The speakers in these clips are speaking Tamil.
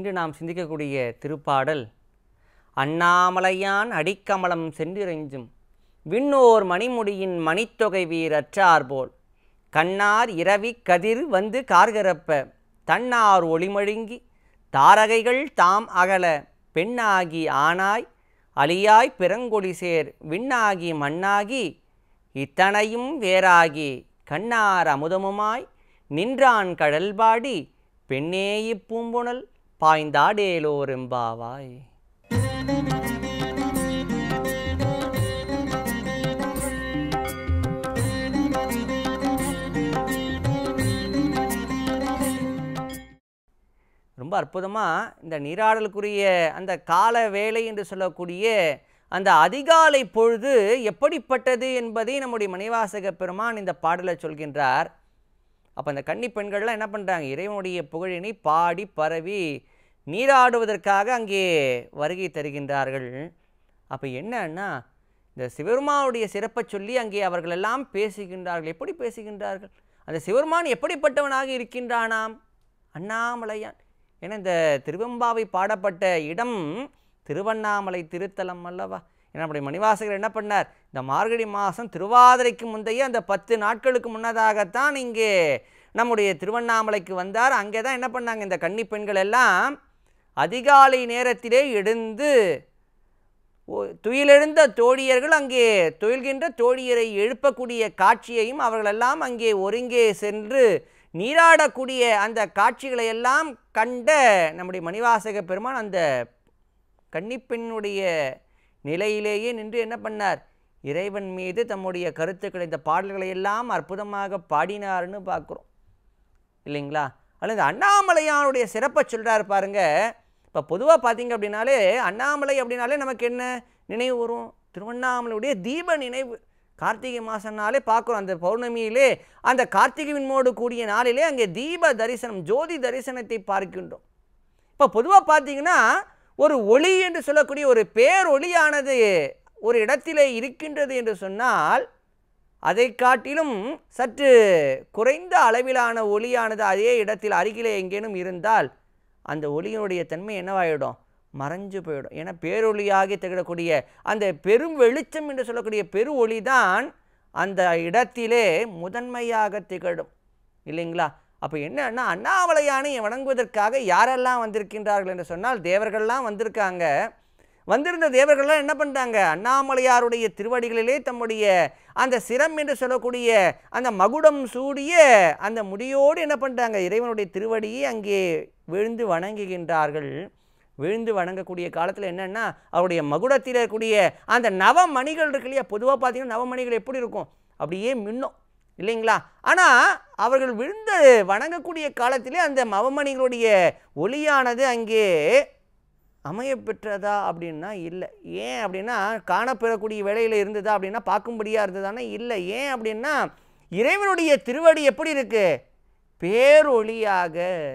இன்று நாம் சிந்திக்கக்கூடிய திருப்பாடல் அண்ணாமலையான் அடிக்கமலம் சென்றிறைஞ்சும் விண்ணோர் மணிமுடியின் மணித்தொகை வீரற்றார் போல் கண்ணார் இரவி கதிர் வந்து கார்கரப்ப தன்னார் ஒளிமழுங்கி தாரகைகள் தாம் அகல பெண்ணாகி ஆனாய் அலியாய் பிறங்கொடி சேர் விண்ணாகி மண்ணாகி இத்தனையும் வேறாகி கண்ணார் அமுதமுமாய் நின்றான் கடல்பாடி பெண்ணே இப்பூம்புணல் பாய்ந்தாடேலோரெம்பாவாய் ரொம்ப அற்புதமாக இந்த நீராடலுக்குரிய அந்த கால வேலை என்று சொல்லக்கூடிய அந்த அதிகாலை பொழுது எப்படிப்பட்டது என்பதை நம்முடைய மணிவாசக பெருமான் இந்த பாடலை சொல்கின்றார் அப்போ அந்த கன்னி பெண்கள்லாம் என்ன பண்ணுறாங்க இறைவனுடைய புகழினை பாடி பரவி நீராடுவதற்காக அங்கே வருகை தருகின்றார்கள் அப்போ என்னன்னா இந்த சிவருமானுடைய சிறப்பை சொல்லி அங்கே அவர்கள் எல்லாம் பேசுகின்றார்கள் எப்படி பேசுகின்றார்கள் அந்த சிவருமான் எப்படிப்பட்டவனாக இருக்கின்றானாம் அண்ணாமலையான் ஏன்னா இந்த திருவெம்பாவை பாடப்பட்ட இடம் திருவண்ணாமலை திருத்தலம் அல்லவா ஏன்னா நம்முடைய மணிவாசகர் என்ன பண்ணார் இந்த மார்கழி மாதம் திருவாதிரைக்கு முந்தைய அந்த பத்து நாட்களுக்கு முன்னதாகத்தான் இங்கே நம்முடைய திருவண்ணாமலைக்கு வந்தார் அங்கே தான் என்ன பண்ணாங்க இந்த கன்னி பெண்கள் எல்லாம் அதிகாலை நேரத்திலே எழுந்து ஓ- துயிலெழுந்த தோழியர்கள் அங்கே துயில்கின்ற தோழியரை எழுப்பக்கூடிய காட்சியையும் அவர்களெல்லாம் அங்கே ஒருங்கே சென்று நீராடக்கூடிய அந்த காட்சிகளை எல்லாம் கண்ட நம்முடைய மணிவாசக பெருமான் அந்த கன்னிப்பெண்ணுடைய நிலையிலேயே நின்று என்ன பண்ணார் இறைவன் மீது தம்முடைய கருத்துக்களை இந்த பாடல்களை எல்லாம் அற்புதமாக பாடினார்னு பார்க்குறோம் இல்லைங்களா அல்லது அண்ணாமலையானுடைய சிறப்பை சொல்கிறார் பாருங்க இப்போ பொதுவாக பார்த்தீங்க அப்படின்னாலே அண்ணாமலை அப்படின்னாலே நமக்கு என்ன நினைவு வரும் திருவண்ணாமலையுடைய தீப நினைவு கார்த்திகை மாதம்னாலே பார்க்குறோம் அந்த பௌர்ணமியிலே அந்த கார்த்திகை விண்மோடு கூடிய நாளிலே அங்கே தீப தரிசனம் ஜோதி தரிசனத்தை பார்க்கின்றோம் இப்போ பொதுவாக பார்த்தீங்கன்னா ஒரு ஒளி என்று சொல்லக்கூடிய ஒரு பேரொளியானது ஒரு இடத்திலே இருக்கின்றது என்று சொன்னால் அதை காட்டிலும் சற்று குறைந்த அளவிலான ஒளியானது அதே இடத்தில் அருகிலே எங்கேனும் இருந்தால் அந்த ஒளியினுடைய தன்மை என்னவாயிடும் மறைஞ்சு போயிடும் ஏன்னா பேரொளியாகி திகழக்கூடிய அந்த பெரும் வெளிச்சம் என்று சொல்லக்கூடிய பெரு ஒளி தான் அந்த இடத்திலே முதன்மையாக திகழும் இல்லைங்களா அப்போ என்னன்னா அண்ணாமலையானை வணங்குவதற்காக யாரெல்லாம் வந்திருக்கின்றார்கள் என்று சொன்னால் தேவர்கள்லாம் வந்திருக்காங்க வந்திருந்த தேவர்கள்லாம் என்ன பண்ணிட்டாங்க அண்ணாமலையாருடைய திருவடிகளிலே தம்முடைய அந்த சிரம் என்று சொல்லக்கூடிய அந்த மகுடம் சூடிய அந்த முடியோடு என்ன பண்ணிட்டாங்க இறைவனுடைய திருவடியை அங்கே விழுந்து வணங்குகின்றார்கள் விழுந்து வணங்கக்கூடிய காலத்தில் என்னென்னா அவருடைய மகுடத்தில் இருக்கக்கூடிய அந்த நவமணிகள் இருக்கு இல்லையா பொதுவாக பார்த்தீங்கன்னா நவமணிகள் எப்படி இருக்கும் அப்படியே மின்னும் இல்லைங்களா ஆனால் அவர்கள் விழுந்து வணங்கக்கூடிய காலத்திலே அந்த நவமணிகளுடைய ஒளியானது அங்கே அமைய பெற்றதா அப்படின்னா இல்லை ஏன் அப்படின்னா காணப்பெறக்கூடிய வேலையில் இருந்ததா அப்படின்னா பார்க்கும்படியாக இருந்ததானா இல்லை ஏன் அப்படின்னா இறைவனுடைய திருவடி எப்படி இருக்கு பேரொளியாக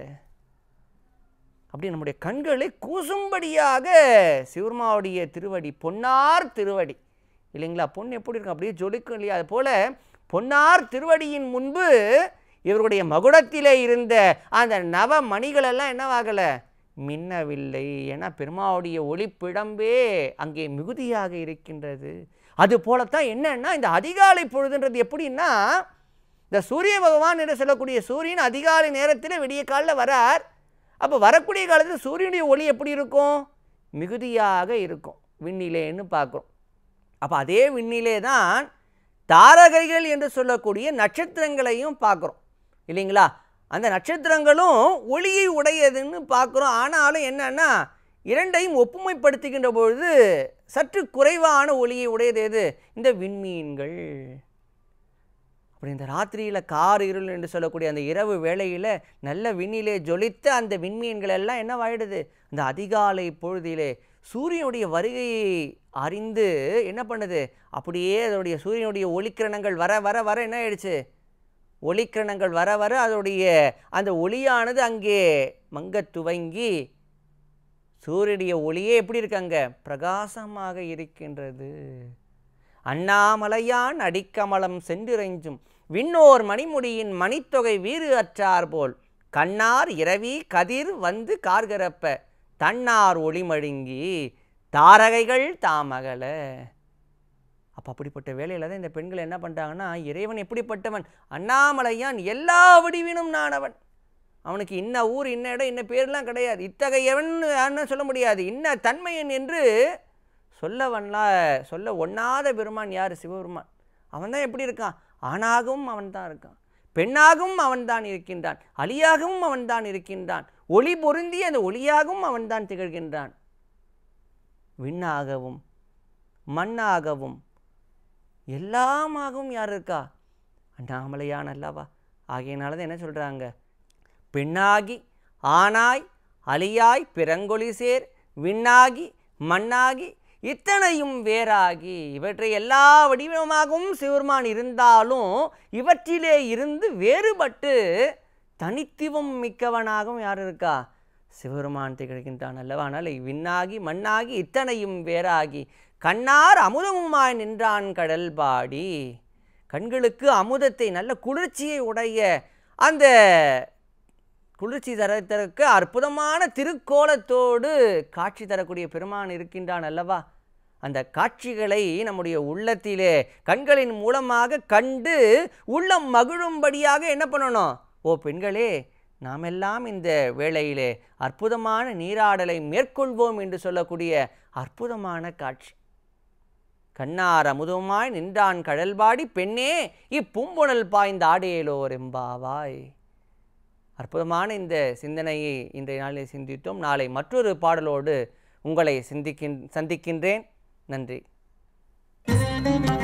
அப்படி நம்முடைய கண்களை கூசும்படியாக சிவருமாவுடைய திருவடி பொன்னார் திருவடி இல்லைங்களா பொன் எப்படி இருக்கும் அப்படியே ஜொலிக்கும் இல்லையா அது போல பொன்னார் திருவடியின் முன்பு இவருடைய மகுடத்திலே இருந்த அந்த நவ மணிகளெல்லாம் என்னவாகலை மின்னவில்லை ஏன்னா பெருமாவுடைய ஒளிப்பிடம்பே அங்கே மிகுதியாக இருக்கின்றது அது போலத்தான் என்னன்னா இந்த அதிகாலை பொழுதுன்றது எப்படின்னா இந்த சூரிய பகவான் என்று சொல்லக்கூடிய சூரியன் அதிகாலை நேரத்தில் விடிய காலில் வரார் அப்போ வரக்கூடிய காலத்தில் சூரியனுடைய ஒளி எப்படி இருக்கும் மிகுதியாக இருக்கும் விண்ணிலேன்னு பார்க்குறோம் அப்போ அதே விண்ணிலே தான் தாரகைகள் என்று சொல்லக்கூடிய நட்சத்திரங்களையும் பார்க்குறோம் இல்லைங்களா அந்த நட்சத்திரங்களும் ஒளியை உடையதுன்னு பார்க்குறோம் ஆனாலும் என்னன்னா இரண்டையும் ஒப்புமைப்படுத்துகின்ற பொழுது சற்று குறைவான ஒளியை உடையது எது இந்த விண்மீன்கள் அப்படி இந்த ராத்திரியில் கார் இருள் என்று சொல்லக்கூடிய அந்த இரவு வேளையில் நல்ல விண்ணிலே ஜொலித்த அந்த விண்மீன்கள் எல்லாம் என்னவாயிடுது அந்த அதிகாலை பொழுதிலே சூரியனுடைய வருகையை அறிந்து என்ன பண்ணுது அப்படியே அதனுடைய சூரியனுடைய ஒளிக்கிரணங்கள் வர வர வர என்ன ஆயிடுச்சு ஒளிக்கிரணங்கள் வர வர அதனுடைய அந்த ஒளியானது அங்கே மங்கத் துவங்கி சூரியனுடைய ஒளியே எப்படி இருக்காங்க பிரகாசமாக இருக்கின்றது அண்ணாமலையான் அடிக்கமலம் சென்றிறைஞ்சும் விண்ணோர் மணிமுடியின் மணித்தொகை வீறு அற்றார் போல் கண்ணார் இரவி கதிர் வந்து கார்கரப்ப தன்னார் ஒளிமழுங்கி தாரகைகள் தாமகல அப்போ அப்படிப்பட்ட வேலையில் தான் இந்த பெண்கள் என்ன பண்ணிட்டாங்கன்னா இறைவன் எப்படிப்பட்டவன் அண்ணாமலையான் எல்லா வடிவினும் நானவன் அவனுக்கு இன்ன ஊர் இன்ன இடம் இன்ன பேர்லாம் கிடையாது இத்தகையவன் யாருன்னு சொல்ல முடியாது இன்ன தன்மையன் என்று சொல்லவன்லா சொல்ல ஒண்ணாத பெருமான் யார் சிவபெருமான் அவன் தான் எப்படி இருக்கான் ஆணாகவும் அவன் தான் இருக்கான் பெண்ணாகவும் அவன் தான் இருக்கின்றான் அலியாகவும் அவன் தான் இருக்கின்றான் ஒளி பொருந்தி அந்த ஒளியாகவும் அவன் தான் திகழ்கின்றான் விண்ணாகவும் மண்ணாகவும் எல்லாமாகவும் யார் இருக்கா அண்ணாமலையான் அல்லவா ஆகையினால தான் என்ன சொல்கிறாங்க பெண்ணாகி ஆனாய் அலியாய் பிறங்கொழி சேர் விண்ணாகி மண்ணாகி இத்தனையும் வேறாகி இவற்றை எல்லா வடிவமாகவும் சிவருமான் இருந்தாலும் இவற்றிலே இருந்து வேறுபட்டு தனித்துவம் மிக்கவனாகவும் யார் இருக்கா சிவருமான் திகழ்கின்றான் அல்லவா ஆனால் விண்ணாகி மண்ணாகி இத்தனையும் வேறாகி கண்ணார் அமுதமுமாய் நின்றான் கடல் பாடி கண்களுக்கு அமுதத்தை நல்ல குளிர்ச்சியை உடைய அந்த குளிர்ச்சி தரத்திற்கு அற்புதமான திருக்கோலத்தோடு காட்சி தரக்கூடிய பெருமான் இருக்கின்றான் அல்லவா அந்த காட்சிகளை நம்முடைய உள்ளத்திலே கண்களின் மூலமாக கண்டு உள்ளம் மகிழும்படியாக என்ன பண்ணணும் ஓ பெண்களே நாமெல்லாம் இந்த வேளையிலே அற்புதமான நீராடலை மேற்கொள்வோம் என்று சொல்லக்கூடிய அற்புதமான காட்சி கண்ணார் அமுதமாய் நின்றான் கடல்பாடி பெண்ணே இப்பூம்புணல் பாய்ந்த ஆடேலோர் எம்பாவாய் அற்புதமான இந்த சிந்தனையை இன்றைய நாளில் சிந்தித்தோம் நாளை மற்றொரு பாடலோடு உங்களை சிந்திக்கின் சந்திக்கின்றேன் நன்றி